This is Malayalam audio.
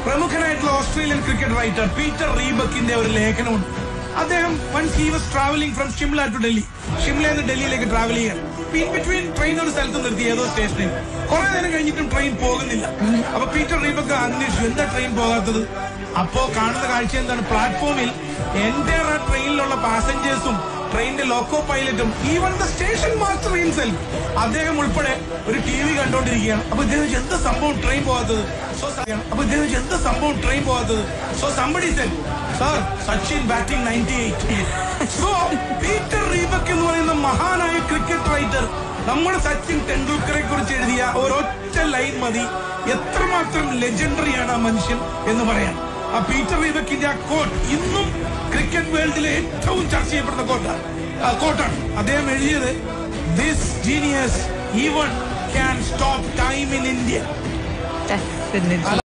പ്രമുഖനായിട്ടുള്ള ഓസ്ട്രേലിയൻ ക്രിക്കറ്റ് റൈറ്റർ പീറ്റർ റീബക്കിന്റെ ഒരു ലേഖനമുണ്ട് അദ്ദേഹം once he was travelling from Shimla to Delhi ഷിംലയിൽ നിന്ന് ഡൽഹിയിലേക്ക് ട്രാവൽ ചെയ്യാൻ ഇൻ ബിറ്റ്വീൻ ട്രെയിൻ ഒരു സ്ഥലത്ത് നിർത്തി ഏതോ സ്റ്റേഷനിൽ കുറെ നേരം കഴിഞ്ഞിട്ടും ട്രെയിൻ പോകുന്നില്ല അപ്പൊ പീറ്റർ റീബക്ക് അന്വേഷിച്ചു എന്താ ട്രെയിൻ പോകാത്തത് അപ്പോ കാണുന്ന കാഴ്ച എന്താണ് പ്ലാറ്റ്ഫോമിൽ എന്റെ ആ ട്രെയിനിലുള്ള പാസഞ്ചേഴ്സും ട്രെയിനിന്റെ ലോക്കോ പൈലറ്റും even the station master himself അദ്ദേഹം ഉൾപ്പെടെ ഒരു ടി വി കണ്ടോണ്ടിരിക്കുകയാണ് അപ്പൊ ഇദ്ദേഹം ചോദിച്ചു, എന്താ സംഭവം ട്രെയിൻ പോകാത്തത് സോ അപ്പൊ ഇദ്ദേഹം ചോദിച്ചു, എന്താ സംഭവം ട്രെയിൻ പോകാത്തത് so somebody said sir Sachin batting ninety eight so Peter Roebuck എന്ന് പറയുന്ന മഹാനായ ക്രിക്കറ്റ് റൈറ്റർ നമ്മുടെ സച്ചിൻ ടെണ്ടുൽക്കറെ കുറിച്ച് എഴുതിയ ഒരൊറ്റ ലൈൻ മതി എത്രമാത്രം ലെജൻഡറിയാണ് ആ മനുഷ്യൻ എന്ന് പറയാൻ ആ പീറ്റർ റീബക്കിന്റെ ആ കോട്ട് ഇന്നും ക്രിക്കറ്റ് വേൾഡിലെ ഏറ്റവും ചർച്ച ചെയ്യപ്പെടുന്ന കോട്ടാണ് ആ കോട്ടാണ് അദ്ദേഹം എഴുതിയത് this genius even can stop time in India Definitely.